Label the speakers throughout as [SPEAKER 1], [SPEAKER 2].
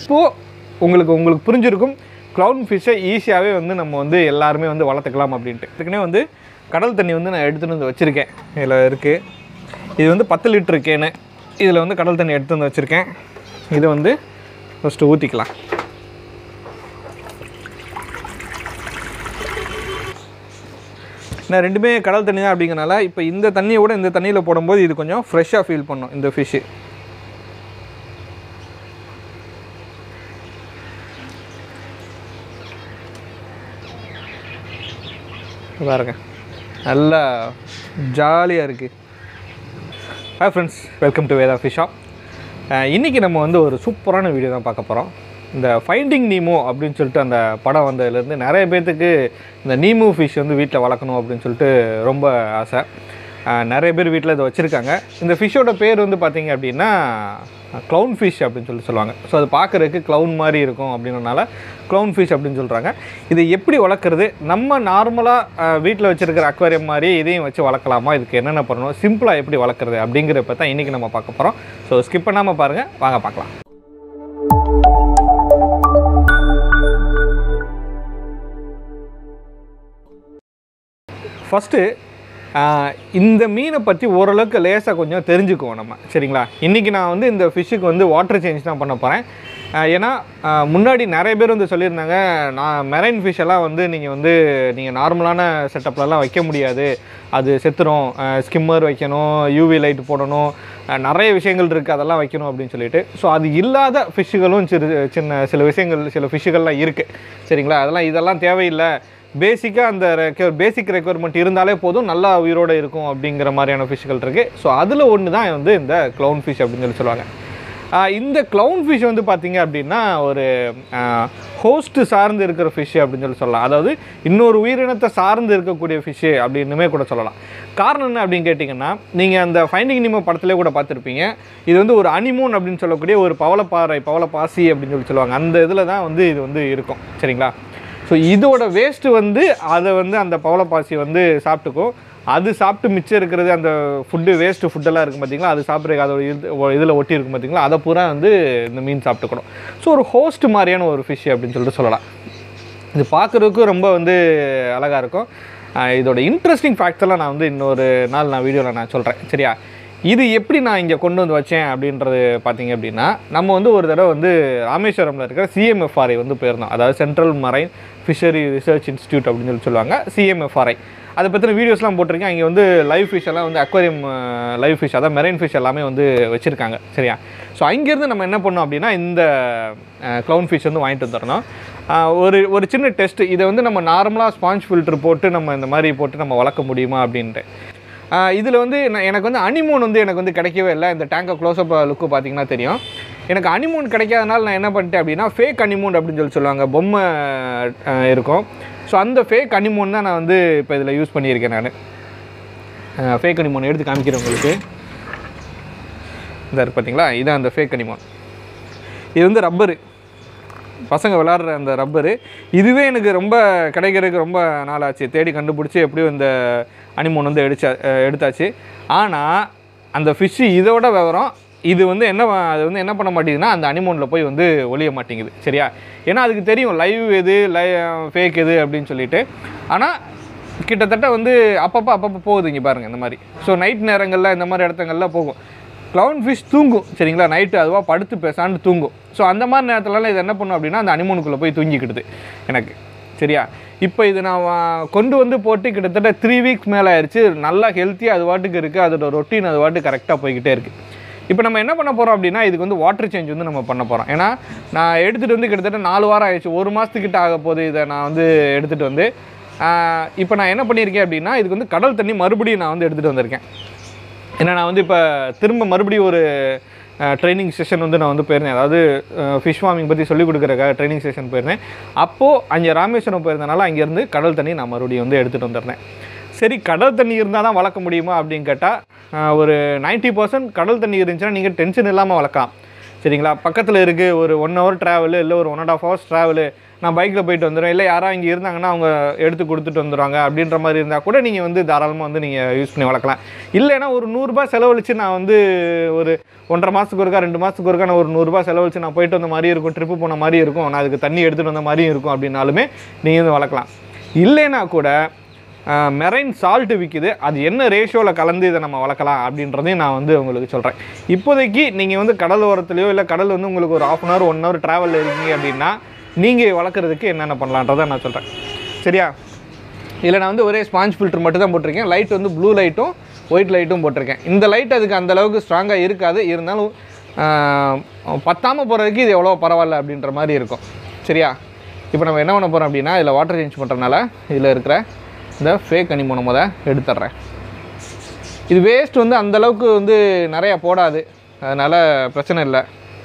[SPEAKER 1] இப்போது உங்களுக்கு உங்களுக்கு புரிஞ்சிருக்கும் க்ளவுன் ஃபிஷ்ஷை ஈஸியாகவே வந்து நம்ம வந்து எல்லாருமே வந்து வளர்த்துக்கலாம் அப்படின்ட்டு இதுக்குன்னே வந்து கடல் தண்ணி வந்து நான் எடுத்துகிட்டு வந்து வச்சுருக்கேன் இதில் இருக்குது இது வந்து பத்து லிட்டரு கேனு இதில் வந்து கடல் தண்ணி எடுத்து வந்து வச்சுருக்கேன் இதை வந்து ஃபஸ்ட்டு ஊற்றிக்கலாம் நான் ரெண்டுமே கடல் தண்ணி தான் அப்படிங்கனால இப்போ இந்த தண்ணியை விட இந்த தண்ணியில் போடும்போது இது கொஞ்சம் ஃப்ரெஷ்ஷாக ஃபீல் பண்ணும் இந்த ஃபிஷ்ஷு பாருங்க நல்லா ஜாலியாக இருக்குது hi friends welcome to Veda fish shop இன்றைக்கி நம்ம வந்து ஒரு சூப்பரான வீடியோ தான் பார்க்க போகிறோம் இந்த ஃபைண்டிங் நீமோ அப்படின்னு சொல்லிட்டு அந்த படம் வந்ததுலேருந்து நிறைய பேர்த்துக்கு இந்த நீமோ ஃபிஷ் வந்து வீட்டில் வளர்க்கணும் அப்படின்னு சொல்லிட்டு ரொம்ப ஆசை அஹ், நிறைய பேர் வீட்டில் இதை வச்சுருக்காங்க இந்த ஃபிஷ்ஷோட பேர் வந்து பார்த்தீங்க அப்படின்னா க்ளவுன் ஃபிஷ் அப்படின்னு சொல்லி சொல்லுவாங்க ஸோ அது பார்க்குறதுக்கு க்ளவுன் மாதிரி இருக்கும் அப்படின்றனால க்ளவுன் ஃபிஷ் அப்படின்னு சொல்கிறாங்க இதை எப்படி வளர்க்குறது நம்ம நார்மலாக வீட்டில் வச்சுருக்கிற அக்வாரியம் மாதிரி இதையும் வச்சு வளர்க்கலாமா இதுக்கு என்னென்ன பண்ணணும் சிம்பிளாக எப்படி வளர்க்குறது அப்படிங்கிறத தான் இன்றைக்கி நம்ம பார்க்க போகிறோம் ஸோ ஸ்கிப் பண்ணாமல் பாருங்கள் வாங்க பார்க்கலாம் ஃபஸ்ட்டு இந்த மீனை பற்றி ஓரளவுக்கு லேசாக கொஞ்சம் தெரிஞ்சுக்குவோம் நம்ம சரிங்களா இன்றைக்கி நான் வந்து இந்த ஃபிஷ்ஷுக்கு வந்து வாட்டர் சேஞ்ச் தான் பண்ண போகிறேன் ஏன்னா ஆஹ், முன்னாடி நிறைய பேர் வந்து சொல்லியிருந்தாங்க நான் மெரைன் ஃபிஷ் எல்லாம் வந்து நீங்கள் வந்து நீங்கள் நார்மலான செட்டப்லலாம் வைக்க முடியாது அது செத்துரும் ஸ்கிம்மர் வைக்கணும் யூவி லைட் போடணும் ஆஹ், நிறைய விஷயங்கள் இருக்குது அதெல்லாம் வைக்கணும் அப்படின்னு சொல்லிட்டு ஸோ அது இல்லாத ஃபிஷ்ஷுகளும் சிறு சின்ன சில விஷயங்கள் சில ஃபிஷ்ஷுகள்லாம் இருக்குது சரிங்களா அதெல்லாம் இதெல்லாம் தேவையில்லை பேசிக்காக அந்த பேசிக் ரெக்குவயர்மெண்ட் இருந்தாலே போதும் நல்லா உயிரோடு இருக்கும் அப்படிங்கிற மாதிரியான ஃபிஷ்கள் இருக்குது ஸோ அதில் ஒன்று தான் வந்து இந்த க்ளவுன் ஃபிஷ் அப்படின்னு சொல்லி சொல்லுவாங்க ஆஹ் இந்த க்ளவுன் ஃபிஷ் வந்து பார்த்தீங்க அப்படின்னா ஒரு ஹோஸ்ட்டு சார்ந்து இருக்கிற ஃபிஷ் அப்படின்னு சொல்லி சொல்லலாம் அதாவது இன்னொரு உயிரினத்தை சார்ந்து இருக்கக்கூடிய ஃபிஷ்ஷு அப்படின்னுமே கூட சொல்லலாம் காரணம் என்ன அப்படின்னு கேட்டிங்கன்னா நீங்கள் அந்த ஃபைண்டிங் நிமோ படத்திலே கூட பார்த்துருப்பீங்க இது வந்து ஒரு அனிமூன் அப்படின்னு சொல்லக்கூடிய ஒரு பவளப்பாறை பவளப்பாசி அப்படின்னு சொல்லி சொல்லுவாங்க அந்த இதில் தான் வந்து இது வந்து இருக்கும் சரிங்களா ஸோ இதோட வேஸ்ட்டு வந்து அதை வந்து அந்த பவளப்பாசி வந்து சாப்பிட்டுக்கும் அது சாப்பிட்டு மிச்சம் இருக்கிறது அந்த ஃபுட்டு வேஸ்ட்டு ஃபுட்டெல்லாம் இருக்கும் பார்த்தீங்களா அது சாப்பிட்றதுக்கு அதோட இது இதில் ஒட்டி இருக்கும் பார்த்தீங்களா அதை பூரா வந்து இந்த மீன் சாப்பிட்டுக்கணும் ஸோ ஒரு ஹோஸ்ட் மாதிரியான ஒரு ஃபிஷ் அப்படின்னு சொல்லிட்டு சொல்லலாம் இது பார்க்குறதுக்கும் ரொம்ப வந்து அழகாக இருக்கும் ஆஹ் இதோட இன்ட்ரெஸ்டிங் ஃபேக்ட்ஸ்லாம் நான் வந்து இன்னொரு நாள் நான் வீடியோவில் நான் சொல்கிறேன் சரியா இது எப்படி நான் இங்கே கொண்டு வந்து வச்சேன் அப்படின்றது பார்த்தீங்க அப்படின்னா நம்ம வந்து ஒரு தடவை வந்து ராமேஸ்வரமில் இருக்கிற சிஎம்எஃப்ஆர்ஐ வந்து போயிருந்தோம் அதாவது central marine fishery research institute அப்படின்னு சொல்லி சொல்லுவாங்க சிஎம்எஃப்ஆர்ஐ அதை பற்றின வீடியோஸ்லாம் போட்டிருக்கேன் அங்கே வந்து லைவ் ஃபிஷ் எல்லாம் வந்து அக்வாரியம் லைவ் ஃபிஷ் அதாவது மெரைன் ஃபிஷ் எல்லாமே வந்து வச்சுருக்காங்க சரியா ஸோ அங்கேருந்து நம்ம என்ன பண்ணோம் அப்படின்னா இந்த க்ளவுன் ஃபிஷ் வந்து வாங்கிட்டு வந்துடணும் ஆஹ் ஒரு ஒரு சின்ன டெஸ்ட் இதை வந்து நம்ம நார்மலாக ஸ்பாஞ்ச் ஃபில்டர் போட்டு நம்ம இந்த மாதிரி போட்டு நம்ம வளர்க்க முடியுமா அப்படின்ட்டு இதில் வந்து நான் எனக்கு வந்து அனிமூன் வந்து எனக்கு வந்து கிடைக்கவே இல்லை இந்த டேங்கை க்ளோஸ்அப் லுக்கு பார்த்தீங்கன்னா தெரியும் எனக்கு அனிமூன் கிடைக்காதனால நான் என்ன பண்ணிட்டேன் அப்படின்னா ஃபேக் அனிமூன் அப்படின்னு சொல்லி சொல்லுவாங்க பொம்மை ஆஹ் இருக்கும் ஸோ அந்த ஃபேக் அனிமூன் தான் நான் வந்து இப்போ இதில் யூஸ் பண்ணியிருக்கேன் நான் ஃபேக் அனிமோன் எடுத்து காமிக்கிறேன் உங்களுக்கு இந்த பார்த்தீங்களா இதான் அந்த ஃபேக் அனிமோன் இது வந்து ரப்பரு பசங்க விளாட்ற அந்த ரப்பரு இதுவே எனக்கு ரொம்ப கிடைக்கிறதுக்கு ரொம்ப நாள் ஆச்சு தேடி கண்டுபிடிச்சி எப்படியும் இந்த அனிமோன் வந்து எடுச்சா அஹ் எடுத்தாச்சு ஆனால் அந்த ஃபிஷ்ஷு இதோட விவரம் இது வந்து என்ன ப- அது வந்து என்ன பண்ண மாட்டேங்குதுன்னா அந்த அனிமோனில் போய் வந்து ஒளிய மாட்டேங்குது சரியா ஏன்னா அதுக்கு தெரியும் லைவ் எது லை ஃபேக் எது அப்படின்னு சொல்லிட்டு ஆனால் கிட்டத்தட்ட வந்து அப்பப்போ அப்பப்போ போகுது இங்கே பாருங்கள் இந்த மாதிரி ஸோ நைட் நேரங்களில் இந்த மாதிரி இடத்துங்கள்ல போகும் க்ளவுன் ஃபிஷ் தூங்கும் சரிங்களா நைட்டு அதுவாக படுத்து பேசாண்டு தூங்கும் ஸோ அந்த மாதிரி நேரத்துலலாம் இது என்ன பண்ணும் அப்படின்னா அந்த அனிமோனுக்குள்ளே போய் தூங்கிக்கிடுது எனக்கு சரியா இப்போ இது நான் வா- கொண்டு வந்து போட்டு கிட்டத்தட்ட த்ரீ வீக்ஸ் மேலே ஆயிடுச்சு நல்லா ஹெல்த்தியாக அது வாட்டுக்கு இருக்குது அதோட ரொட்டீன் அது வாட்டுக்கு கரெக்டாக போய்கிட்டே இருக்குது இப்போ நம்ம என்ன பண்ண போகிறோம் அப்படின்னா இதுக்கு வந்து வாட்டர் சேஞ்ச் வந்து நம்ம பண்ண போகிறோம் ஏன்னா நான் எடுத்துகிட்டு வந்து கிட்டத்தட்ட நாலு வாரம் ஆயிடுச்சு ஒரு மாதத்துக்கிட்ட ஆக போகுது இதை நான் வந்து எடுத்துகிட்டு வந்து ஆஹ் இப்போ நான் என்ன பண்ணியிருக்கேன் அப்படின்னா இதுக்கு வந்து கடல் தண்ணி மறுபடியும் நான் வந்து எடுத்துகிட்டு வந்திருக்கேன் ஏன்னா நான் வந்து இப்போ திரும்ப மறுபடியும் ஒரு ட்ரைனிங் செஷன் வந்து நான் வந்து போயிருந்தேன் அதாவது ஃபிஷ் ஃபார்மிங் பற்றி சொல்லிக் கொடுக்குறக்காக ட்ரைனிங் செஷன் போயிருந்தேன் அப்போது அங்கே ராமேஸ்வரம் போயிருந்தனால அங்கேருந்து கடல் தண்ணி நான் மறுபடியும் வந்து எடுத்துகிட்டு வந்துருந்தேன் சரி கடல் தண்ணி இருந்தால் தான் வளர்க்க முடியுமா அப்படின்னு கேட்டால் ஒரு 90% பர்சன்ட் கடல் தண்ணி இருந்துச்சுன்னா நீங்கள் டென்ஷன் இல்லாமல் வளர்க்கலாம் சரிங்களா பக்கத்தில் இருக்குது ஒரு ஒன் ஹவர் ட்ராவலு இல்லை ஒரு one and half hours travel நான் பைக்கில் போயிட்டு வந்துடுவேன் இல்லை யாராவது இங்கே இருந்தாங்கன்னா அவங்க எடுத்து கொடுத்துட்டு வந்துடுவாங்க அப்படின்ற மாதிரி இருந்தால் கூட நீங்கள் வந்து தாராளமாக வந்து நீங்கள் யூஸ் பண்ணி வளர்க்கலாம் இல்லைன்னா ஒரு நூறுரூபா செலவழித்து நான் வந்து ஒரு ஒன்றரை மாதத்துக்கு ஒருக்கா ரெண்டு மாதத்துக்கு ஒருக்கா நான் ஒரு நூறுரூபா செலவழித்து நான் போயிட்டு வந்த மாதிரி இருக்கும் ட்ரிப்பு போன மாதிரி இருக்கும் நான் அதுக்கு தண்ணி எடுத்துகிட்டு வந்த மாதிரியும் இருக்கும் அப்படின்னாலுமே நீங்கள் வந்து வளர்க்கலாம் இல்லைன்னா கூட மெரைன் சால்ட் விற்கிது அது என்ன ரேஷியோவில் கலந்து இதை நம்ம வளர்க்கலாம் அப்படின்றதையும் நான் வந்து உங்களுக்கு சொல்கிறேன் இப்போதைக்கு நீங்கள் வந்து கடல் ஓரத்துலையோ இல்லை கடல் வந்து உங்களுக்கு ஒரு half an hour one hour ட்ராவலில் இருக்கீங்க அப்படின்னா நீங்கள் வளர்க்குறதுக்கு என்னென்ன பண்ணலான்றதை நான் சொல்கிறேன் சரியா இதில் நான் வந்து ஒரே ஸ்பாஞ்ச் ஃபில்டர் மட்டும் தான் போட்டிருக்கேன் லைட் வந்து ப்ளூ லைட்டும் ஒயிட் லைட்டும் போட்டிருக்கேன் இந்த லைட் அதுக்கு அந்த அளவுக்கு ஸ்ட்ராங்காக இருக்காது இருந்தாலும் பத்தாமல் போகிறதுக்கு இது எவ்வளோ பரவாயில்ல அப்படின்ற மாதிரி இருக்கும் சரியா இப்போ நம்ம என்ன பண்ண போகிறோம் அப்படின்னா இதில் வாட்டர் சேஞ்ச் பண்ணுறதுனால இதில் இருக்கிற இந்த ஃபேக் அனிமோனை முத எடுத்துட்றேன் இது வேஸ்ட் வந்து அந்த அளவுக்கு வந்து நிறையா போடாது அதனால் பிரச்சனை இல்லை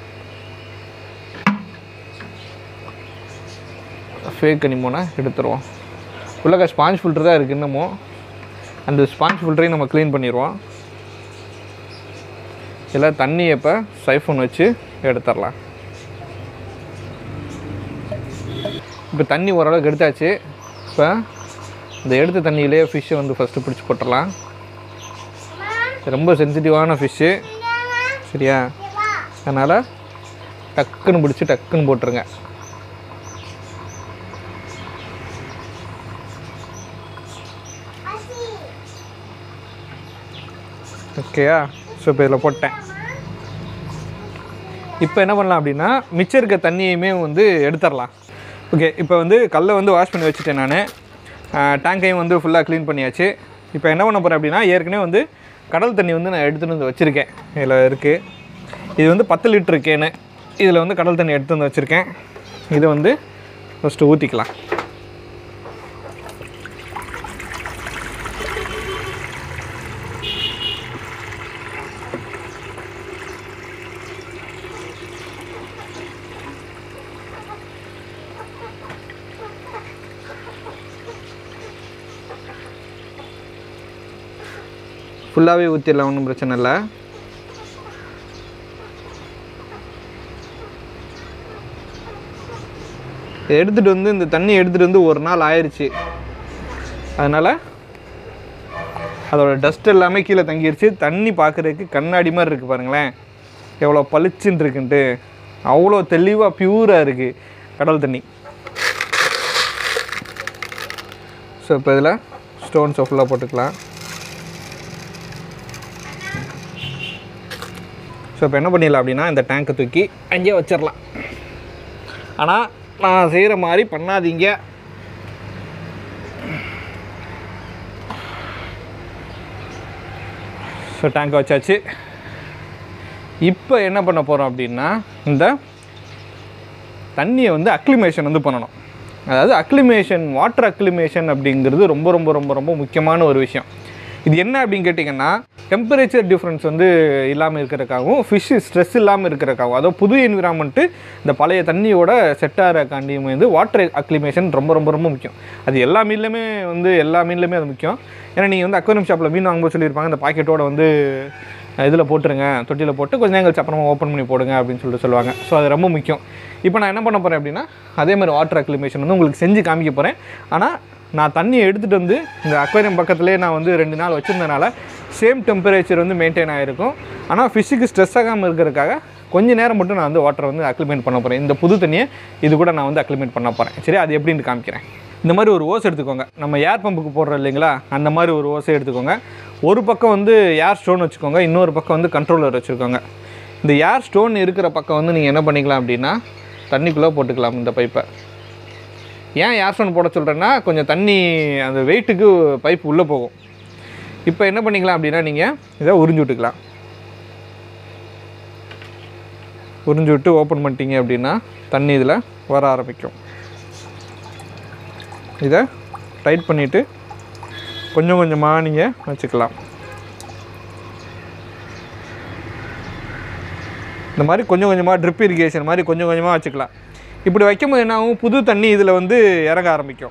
[SPEAKER 1] ஃபேக் அனிமோனை எடுத்துருவோம் உள்ளக்க ஸ்பாஞ்ச் ஃபில்டர் தான் இருக்குது இன்னமும் அந்த ஸ்பாஞ்ச் ஃபில்டரையும் நம்ம க்ளீன் பண்ணிடுவோம் இதில் தண்ணி இப்போ சைஃபோன் வச்சு எடுத்துடலாம் இப்போ தண்ணி ஓரளவுக்கு எடுத்தாச்சு இப்போ இந்த எடுத்த தண்ணியிலே ஃபிஷ்ஷை வந்து ஃபஸ்ட்டு பிடிச்சி போட்டுடலாம் ரொம்ப சென்சிட்டிவான ஃபிஷ்ஷு சரியா அதனால் டக்குன்னு பிடிச்சி டக்குன்னு போட்டுருங்க ஓகேயா ஸோ இப்போ இதில் போட்டேன் இப்போ என்ன பண்ணலாம் அப்படின்னா மிச்சம் இருக்க தண்ணியுமே வந்து எடுத்துடலாம் ஓகே இப்போ வந்து கல்லை வந்து வாஷ் பண்ணி வச்சுட்டேன் நான் டேங்கையும் வந்து ஃபுல்லாக க்ளீன் பண்ணியாச்சு இப்போ என்ன பண்ண போகிறேன் அப்படின்னா ஏற்கனவே வந்து கடல் தண்ணி வந்து நான் எடுத்துகிட்டு வந்து வச்சுருக்கேன் இதில் இருக்குது இது வந்து பத்து லிட்ரு கேனு இதில் வந்து கடல் தண்ணி எடுத்து வந்து வச்சுருக்கேன் இதை வந்து ஃபஸ்ட்டு ஊற்றிக்கலாம் ஃபுல்லாகவே ஊற்றிடலாம் ஒன்றும் பிரச்சனை இல்லை எடுத்துகிட்டு வந்து இந்த தண்ணி எடுத்துகிட்டு வந்து ஒரு நாள் ஆயிடுச்சு அதனால் அதோட டஸ்ட் எல்லாமே கீழே தங்கிருச்சு தண்ணி பார்க்குறதுக்கு கண்ணாடி மாதிரி இருக்குது பாருங்களேன் எவ்வளோ பளிச்சுன்னு இருக்குன்ட்டு அவ்வளோ தெளிவாக பியூராக இருக்குது கடல் தண்ணி ஸோ இப்போ இதில் ஸ்டோன்ஸை ஃபுல்லாக போட்டுக்கலாம் ஸோ இப்போ என்ன பண்ணிடலாம் அப்படின்னா இந்த டேங்கை தூக்கி அங்கேயே வச்சிடலாம் ஆனால் நான் செய்கிற மாதிரி பண்ணாதீங்க ஸோ டேங்கை வச்சாச்சு இப்போ என்ன பண்ண போகிறோம் அப்படின்னா இந்த தண்ணியை வந்து அக்ளிமேஷன் வந்து பண்ணணும் அதாவது அக்ளிமேஷன் வாட்டர் அக்ளிமேஷன் அப்படிங்கிறது ரொம்ப ரொம்ப ரொம்ப ரொம்ப முக்கியமான ஒரு விஷயம் இது என்ன அப்படின்னு கேட்டிங்கன்னா டெம்பரேச்சர் டிஃப்ரென்ஸ் வந்து இல்லாமல் இருக்கிறதுக்காகவும் ஃபிஷ் ஸ்ட்ரெஸ் இல்லாமல் இருக்கிறதுக்காகவும் அதாவது புது என்விரான்மெண்ட்டு இந்த பழைய தண்ணியோட செட் ஆகிறக்காண்டியும் வந்து வாட்டர் அக்ளிமேஷன் ரொம்ப ரொம்ப ரொம்ப முக்கியம் அது எல்லா மீன்லையுமே வந்து எல்லா மீன்லையுமே அது முக்கியம் ஏன்னா நீங்கள் வந்து அக்வரியம் ஷாப்பில் மீன் வாங்கும்போது சொல்லியிருப்பாங்க இந்த பாக்கெட்டோட வந்து இதில் போட்டுருங்க தொட்டியில் போட்டு கொஞ்ச நேரம் கழிச்சு அப்புறமா ஓப்பன் பண்ணி போடுங்க அப்படின்னு சொல்லிட்டு சொல்லுவாங்க ஸோ அது ரொம்ப முக்கியம் இப்போ நான் என்ன பண்ண போகிறேன் அப்படின்னா அதே மாதிரி வாட்டர் அக்ளிமேஷன் வந்து உங்களுக்கு செஞ்சு காமிக்க போகிறேன் ஆனால் நான் தண்ணியை எடுத்துகிட்டு வந்து இந்த அக்வேரியம் பக்கத்துலேயே நான் வந்து ரெண்டு நாள் வச்சுருந்தனால சேம் டெம்பரேச்சர் வந்து மெயின்டைன் ஆகிருக்கும் ஆனால் ஃபிஷ்ஷுக்கு ஸ்ட்ரெஸ் ஆகாமல் இருக்கிறதுக்காக கொஞ்ச நேரம் மட்டும் நான் வந்து வாட்டரை வந்து அக்ளிமேட் பண்ண போகிறேன் இந்த புது தண்ணியை இது கூட நான் வந்து அக்ளிமேட் பண்ண போகிறேன் சரி அது எப்படின்னு காமிக்கிறேன் இந்த மாதிரி ஒரு ஓஸ் எடுத்துக்கோங்க நம்ம ஏர் பம்புக்கு போடுறோம் இல்லைங்களா அந்த மாதிரி ஒரு ஓஸை எடுத்துக்கோங்க ஒரு பக்கம் வந்து ஏர் ஸ்டோன் வச்சுக்கோங்க இன்னொரு பக்கம் வந்து கண்ட்ரோலர் வச்சுக்கோங்க இந்த ஏர் ஸ்டோன் இருக்கிற பக்கம் வந்து நீங்கள் என்ன பண்ணிக்கலாம் அப்படின்னா தண்ணிக்குள்ளே போட்டுக்கலாம் இந்த பைப்பை ஏன் ஏர் ஸ்டோன் போட சொல்கிறேன்னா கொஞ்சம் தண்ணி அந்த வெயிட்டுக்கு பைப் உள்ளே போகும் இப்போ என்ன பண்ணிக்கலாம் அப்படின்னா நீங்கள் இதை உறிஞ்சு விட்டுக்கலாம் உறிஞ்சு விட்டு ஓப்பன் பண்ணிட்டீங்க அப்படின்னா தண்ணி இதில் வர ஆரம்பிக்கும் இதை டைட் பண்ணிவிட்டு கொஞ்சம் கொஞ்சமாக நீங்கள் வச்சுக்கலாம் இந்த மாதிரி கொஞ்சம் கொஞ்சமாக ட்ரிப் இரிகேஷன் மாதிரி கொஞ்சம் கொஞ்சமாக வச்சுக்கலாம் இப்படி வைக்கும்போது என்ன ஆகும் புது தண்ணி இதில் வந்து இறங்க ஆரம்பிக்கும்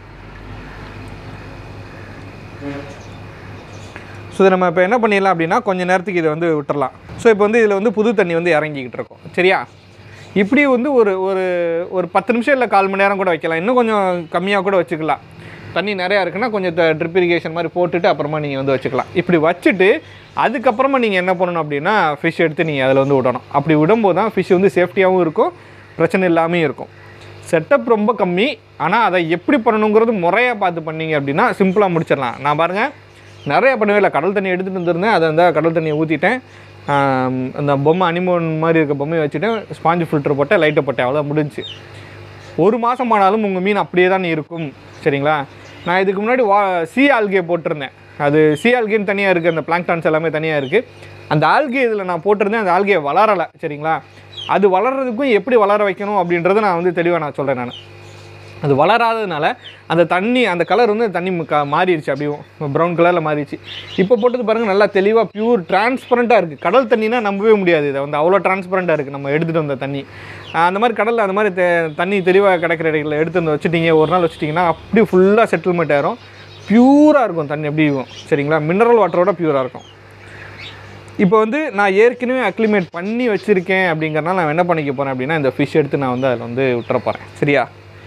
[SPEAKER 1] ஸோ இதை நம்ம இப்போ என்ன பண்ணிடலாம் அப்படின்னா கொஞ்சம் நேரத்துக்கு இதை வந்து விட்டுறலாம் ஸோ இப்போ வந்து இதில் வந்து புது தண்ணி வந்து இறங்கிக்கிட்டு இருக்கும் சரியா இப்படி வந்து ஒரு ஒரு ஒரு பத்து நிமிஷம் இல்லை கால் மணி நேரம் கூட வைக்கலாம் இன்னும் கொஞ்சம் கம்மியாக கூட வச்சுக்கலாம் தண்ணி நிறையா இருக்குன்னா கொஞ்சம் ட்ரிப் இரிகேஷன் மாதிரி போட்டுட்டு அப்புறமா நீங்கள் வந்து வச்சுக்கலாம் இப்படி வச்சுட்டு அதுக்கப்புறமா நீங்கள் என்ன பண்ணணும் அப்படின்னா ஃபிஷ் எடுத்து நீங்கள் அதில் வந்து விடணும் அப்படி விடும்போது தான் ஃபிஷ் வந்து சேஃப்டியாகவும் இருக்கும் பிரச்சனை இல்லாமையும் இருக்கும் செட்டப் ரொம்ப கம்மி ஆனால் அதை எப்படி பண்ணணுங்கிறது முறையாக பார்த்து பண்ணீங்க அப்படின்னா சிம்பிளாக முடிச்சிடலாம் நான் பாருங்கள் நிறைய பண்ணவே இல்லை கடல் தண்ணி எடுத்துகிட்டு வந்திருந்தேன் அதை வந்து கடல் தண்ணியை ஊற்றிட்டேன் அந்த பொம்மை அனிமோன் மாதிரி இருக்க பொம்மையை வச்சுட்டேன் ஸ்பாஞ்சு ஃபில்டர் போட்டேன் லைட்டை போட்டேன் அவ்வளோ முடிஞ்சுச்சு ஒரு மாதம் ஆனாலும் உங்கள் மீன் அப்படியே தான் இருக்கும் சரிங்களா நான் இதுக்கு முன்னாடி வா சி ஆல்கே போட்டிருந்தேன் அது சி ஆல்கேன்னு தனியாக இருக்குது அந்த பிளாங்டான்ஸ் எல்லாமே தனியாக இருக்குது அந்த ஆல்கே இதில் நான் போட்டிருந்தேன் அந்த ஆல்கே வளரலை சரிங்களா அது வளர்கிறதுக்கும் எப்படி வளர வைக்கணும் அப்படின்றத நான் வந்து தெளிவாக நான் சொல்கிறேன் நான் அது வளராததுனால அந்த தண்ணி அந்த கலர் வந்து தண்ணி க மாறிடுச்சு அப்படியும் ப்ரௌன் கலரில் மாறிடுச்சு இப்போ போட்டது பாருங்கள் நல்லா தெளிவாக பியூர் டிரான்ஸ்பரண்ட்டாக இருக்குது கடல் தண்ணினா நம்பவே முடியாது இதை வந்து அவ்வளோ டிரான்ஸ்பரண்ட்டாக இருக்குது நம்ம எடுத்துகிட்டு வந்த தண்ணி ஆஹ் அந்த மாதிரி கடலில் அந்த மாதிரி தெ- தண்ணி தெளிவாக கிடக்கிற இடத்துல எடுத்து வந்து வச்சுட்டீங்க ஒரு நாள் வச்சுட்டிங்கன்னா அப்படியே ஃபுல்லாக செட்டில்மெண்ட் ஆயிரும் பியூராக இருக்கும் தண்ணி எப்படி இருக்கும் சரிங்களா மினரல் வாட்டரோட பியூராக இருக்கும் இப்போ வந்து நான் ஏற்கனவே அக்ளிமேட் பண்ணி வச்சுருக்கேன் அப்படிங்கிறனால நான் என்ன பண்ணிக்க போகிறேன் அப்படின்னா இந்த ஃபிஷ் எடுத்து நான் வந்து அதில் வந்து விட்டுற போகிறேன் சரியா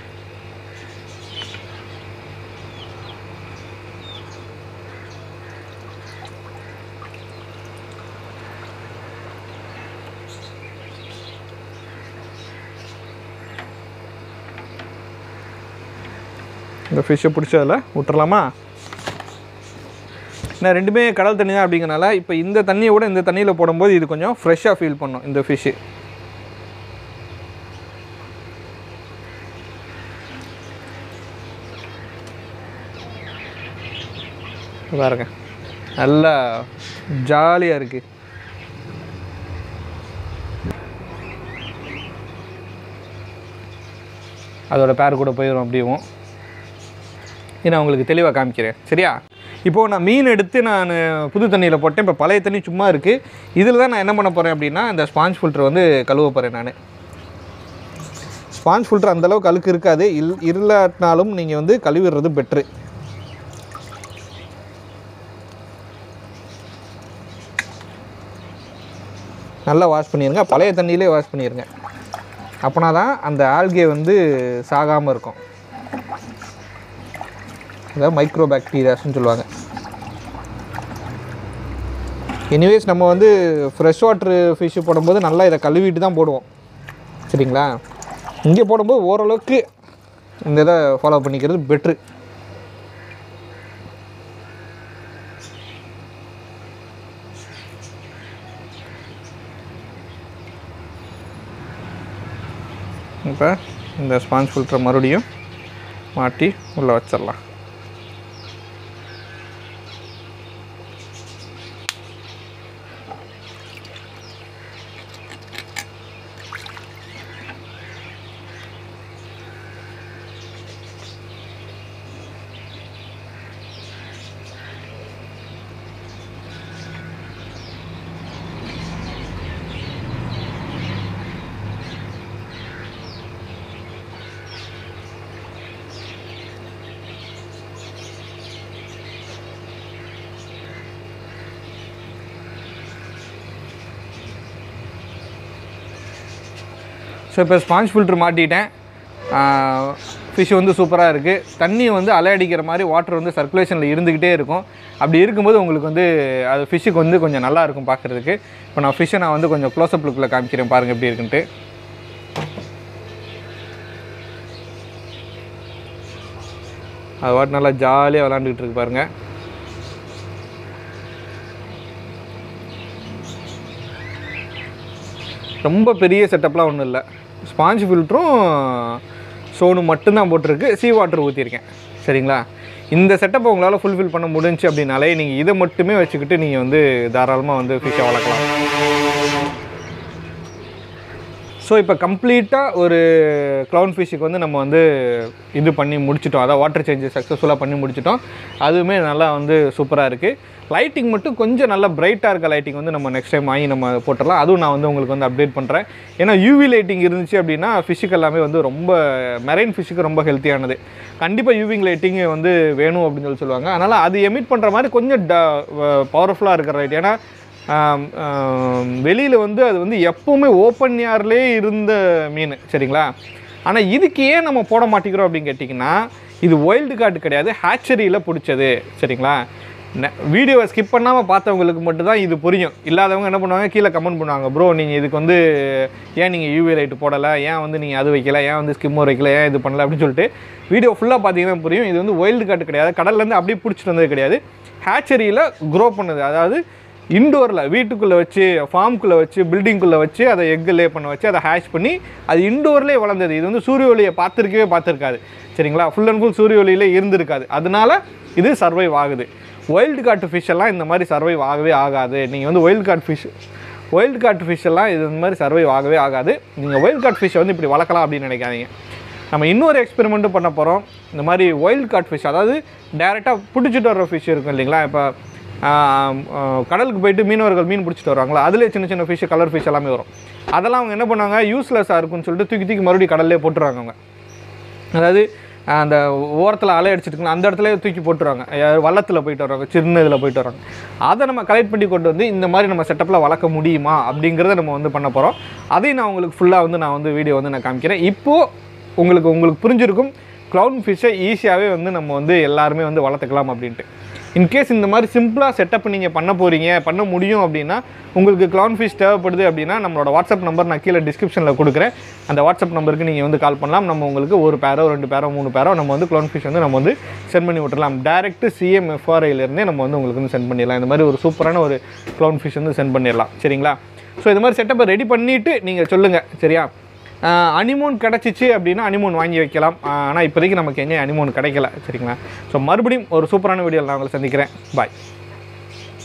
[SPEAKER 1] இந்த ஃபிஷ்ஷை பிடிச்சதில் விட்டுறலாமா நான் ரெண்டுமே கடல் தண்ணி தான் அப்படிங்கிறனால இப்போ இந்த தண்ணியை விட இந்த தண்ணியில் போடும்போது இது கொஞ்சம் ஃப்ரெஷ்ஷாக ஃபீல் பண்ணும் இந்த ஃபிஷ்ஷு பாருங்க நல்லா ஜாலியாக இருக்குது அதோட பேர் கூட போயிடும் அப்படியும் இது நான் உங்களுக்கு தெளிவாக காமிக்கிறேன் சரியா இப்போது நான் மீன் எடுத்து நான் புது தண்ணியில் போட்டேன் இப்போ பழைய தண்ணி சும்மா இருக்குது இதில் தான் நான் என்ன பண்ண போகிறேன் அப்படின்னா இந்த ஸ்பாஞ்ச் ஃபில்டர் வந்து கழுவ போகிறேன் நான் ஸ்பாஞ்ச் ஃபில்டர் அந்தளவுக்கு அழுக்கு இருக்காது இல் இல்லாட்டினாலும் நீங்கள் வந்து கழுவிடுறது பெட்ரு நல்லா வாஷ் பண்ணிடுங்க பழைய தண்ணியிலே வாஷ் பண்ணிடுங்க அப்போனா தான் அந்த ஆல்கே வந்து சாகாமல் இருக்கும் அதாவது மைக்ரோ பாக்டீரியாஸ்னு சொல்லுவாங்க எனிவேஸ் நம்ம வந்து ஃப்ரெஷ் வாட்ரு ஃபிஷ்ஷு போடும்போது நல்லா இதை கழுவிட்டு தான் போடுவோம் சரிங்களா இங்கே போடும்போது ஓரளவுக்கு இந்த இதை ஃபாலோ பண்ணிக்கிறது பெட்ரு இப்போ இந்த ஸ்பாஞ்ச் ஃபில்டரை மறுபடியும் மாட்டி உள்ளே வச்சிடலாம் ஸோ இப்போ ஸ்பாஞ்ச் ஃபில்ட்ரு மாட்டிட்டேன் ஃபிஷ் வந்து சூப்பராக இருக்குது தண்ணி வந்து அலை அடிக்கிற மாதிரி வாட்டர் வந்து சர்க்குலேஷனில் இருந்துக்கிட்டே இருக்கும் அப்படி இருக்கும்போது உங்களுக்கு வந்து அது ஃபிஷ்ஷுக்கு வந்து கொஞ்சம் நல்லா இருக்கும் பார்க்குறதுக்கு இப்போ நான் ஃபிஷ்ஷை நான் வந்து கொஞ்சம் க்ளோஸ்அப் லுக்கில் காமிக்கிறேன் பாருங்கள் எப்படி இருக்குன்ட்டு அது வாட்டு நல்லா ஜாலியாக விளாண்டுக்கிட்டு இருக்கு பாருங்கள் ரொம்ப பெரிய செட்டப்லாம் ஒன்றும் இல்லை ஸ்பாஞ்ச் ஃபில்ட்ரும் சோனு மட்டும்தான் போட்டிருக்கு சீ வாட்டர் ஊற்றிருக்கேன் சரிங்களா இந்த செட்டப்பை உங்களால் ஃபுல்ஃபில் பண்ண முடிஞ்சுச்சு அப்படின்னாலே நீங்கள் இதை மட்டுமே வச்சுக்கிட்டு நீங்கள் வந்து தாராளமாக வந்து ஃபிஷ்ஷை வளர்க்கலாம் ஸோ இப்போ கம்ப்ளீட்டாக ஒரு க்ளவுன் ஃபிஷ்ஷுக்கு வந்து நம்ம வந்து இது பண்ணி முடிச்சிட்டோம் அதான் வாட்டர் சேஞ்சு சக்ஸஸ்ஃபுல்லாக பண்ணி முடிச்சிட்டோம் அதுவுமே நல்லா வந்து சூப்பராக இருக்குது லைட்டிங் மட்டும் கொஞ்சம் நல்லா பிரைட்டாக இருக்க லைட்டிங் வந்து நம்ம நெக்ஸ்ட் டைம் வாங்கி நம்ம போட்டுடலாம் அதுவும் நான் வந்து உங்களுக்கு வந்து அப்டேட் பண்ணுறேன் ஏன்னா யூவி லைட்டிங் இருந்துச்சு அப்படின்னா ஃபிஷ்ஷுக்கு எல்லாமே வந்து ரொம்ப மெரைன் ஃபிஷ்ஷுக்கு ரொம்ப ஹெல்த்தியானது கண்டிப்பாக யூவிங் லைட்டிங் வந்து வேணும் அப்படின்னு சொல்லி சொல்லுவாங்க அதனால் அது எமிட் பண்ணுற மாதிரி கொஞ்சம் ட பவர்ஃபுல்லாக இருக்கிற லைட் ஏன்னா வெளியில் வந்து அது வந்து எப்போவுமே ஓப்பன் ஏர்லேயே இருந்த மீன் சரிங்களா ஆனால் இதுக்கு ஏன் நம்ம போட மாட்டேங்கிறோம் அப்படின்னு கேட்டிங்கன்னா இது ஒயில்டு கார்டு கிடையாது ஹேச்சரியில் பிடிச்சது சரிங்களா வீடியோவை ஸ்கிப் பண்ணாமல் பார்த்தவங்களுக்கு மட்டும்தான் இது புரியும் இல்லாதவங்க என்ன பண்ணுவாங்க கீழே கமெண்ட் பண்ணுவாங்க ப்ரோ நீங்கள் இதுக்கு வந்து ஏன் நீங்கள் யூவி லைட் போடலை ஏன் வந்து நீங்கள் அது வைக்கல ஏன் வந்து ஸ்கிம்மர் வைக்கல ஏன் இது பண்ணல அப்படின்னு சொல்லிட்டு வீடியோ ஃபுல்லாக பார்த்தீங்கன்னா புரியும் இது வந்து ஒயில்டு காட்டு கிடையாது கடல்லேருந்து அப்படியே பிடிச்சிட்டு வந்தது கிடையாது ஹேச்சரியில் க்ரோ பண்ணுது அதாவது இண்டோரில் வீட்டுக்குள்ளே வச்சு ஃபார்முக்குள்ளே வச்சு பில்டிங்குள்ளே வச்சு அதை எக்கு லே பண்ண வச்சு அதை ஹேஷ் பண்ணி அது இண்டோர்லேயே வளர்ந்தது இது வந்து சூரிய ஒளியை பார்த்துருக்கவே பார்த்துருக்காது சரிங்களா ஃபுல் அண்ட் ஃபுல் சூரிய ஒளியிலே இருந்திருக்காது அதனால இது சர்வைவ் ஆகுது ஒயில்டு காட்டு ஃபிஷ் எல்லாம் இந்த மாதிரி சர்வைவ் ஆகவே ஆகாது நீங்கள் வந்து wild caught fish wild caught fish எல்லாம் இது இந்த மாதிரி சர்வைவ் ஆகவே ஆகாது நீங்கள் ஒயில்டு காட் ஃபிஷ்ஷை வந்து இப்படி வளர்க்கலாம் அப்படின்னு நினைக்காதீங்க நம்ம இன்னொரு எக்ஸ்பெரிமெண்ட்டும் பண்ண போகிறோம் இந்த மாதிரி ஒயில்ட் காட் ஃபிஷ் அதாவது டேரெக்டாக பிடிச்சிட்டு வர ஃபிஷ் இருக்கும் இல்லைங்களா இப்போ ஆஹ், ஆஹ், கடலுக்கு போயிட்டு மீனவர்கள் மீன் பிடிச்சிட்டு வருவாங்களா அதிலே சின்ன சின்ன ஃபிஷ் கலர் ஃபிஷ் எல்லாமே வரும் அதெல்லாம் அவங்க என்ன பண்ணாங்க யூஸ்லெஸ்ஸாக இருக்குன்னு சொல்லிட்டு தூக்கி தூக்கி மறுபடியும் கடல்லே போட்டுருவாங்க அவங்க அதாவது அஹ், அந்த ஓரத்தில் அலை அடிச்சிட்டுங்களா அந்த இடத்துல தூக்கி போட்டுருவாங்க யார் வள்ளத்தில் போயிட்டு வர்றாங்க சின்ன இதில் போயிட்டு வர்றாங்க அதை நம்ம கலெக்ட் பண்ணி கொண்டு வந்து இந்த மாதிரி நம்ம செட்டப்பில் வளர்க்க முடியுமா அப்படிங்கிறத நம்ம வந்து பண்ண போகிறோம் அதையும் நான் உங்களுக்கு ஃபுல்லாக வந்து நான் வந்து வீடியோ வந்து நான் காமிக்கிறேன் இப்போது உங்களுக்கு உங்களுக்கு புரிஞ்சிருக்கும் க்ளவுன் ஃபிஷ்ஷை ஈஸியாகவே வந்து நம்ம வந்து எல்லாருமே வந்து வளர்த்துக்கலாம் அப்படின்ட்டு இன்கேஸ் இந்த மாதிரி சிம்பிளாக செட்டப் நீங்கள் பண்ண போகிறீங்க பண்ண முடியும் அப்படின்னா உங்களுக்கு க்ளவுன் ஃபிஷ் தேவைப்படுது அப்படின்னா நம்மளோட வாட்ஸ்அப் நம்பர் நான் கீழே டிஸ்கிரிப்ஷனில் கொடுக்குறேன் அந்த வாட்ஸ்அப் நம்பருக்கு நீங்கள் வந்து கால் பண்ணலாம் நம்ம உங்களுக்கு ஒரு பேரோ ரெண்டு பேரோ மூணு பேரோ நம்ம வந்து க்ளவுன் ஃபிஷ் வந்து நம்ம வந்து சென்ட் பண்ணி விட்டுறலாம் டேரெக்ட் சிஎம்எஃப்ஆர்ஐலேருந்தே நம்ம வந்து உங்களுக்கு வந்து சென்ட் பண்ணிடலாம் இந்த மாதிரி ஒரு சூப்பரான ஒரு க்ளவுன் ஃபிஷ் வந்து சென்ட் பண்ணிடலாம் சரிங்களா ஸோ இது மாதிரி செட்டப்பை ரெடி பண்ணிவிட்டு நீங்கள் சொல்லுங்கள் சரியா அனிமோன் கிடச்சிச்சு அப்படின்னா அனிமோன் வாங்கி வைக்கலாம் ஆனால் இப்போதைக்கு நமக்கு எங்கே அனிமோன் கிடைக்கல சரிங்களா ஸோ மறுபடியும் ஒரு சூப்பரான வீடியோவில் நான் உங்களை சந்திக்கிறேன் பாய்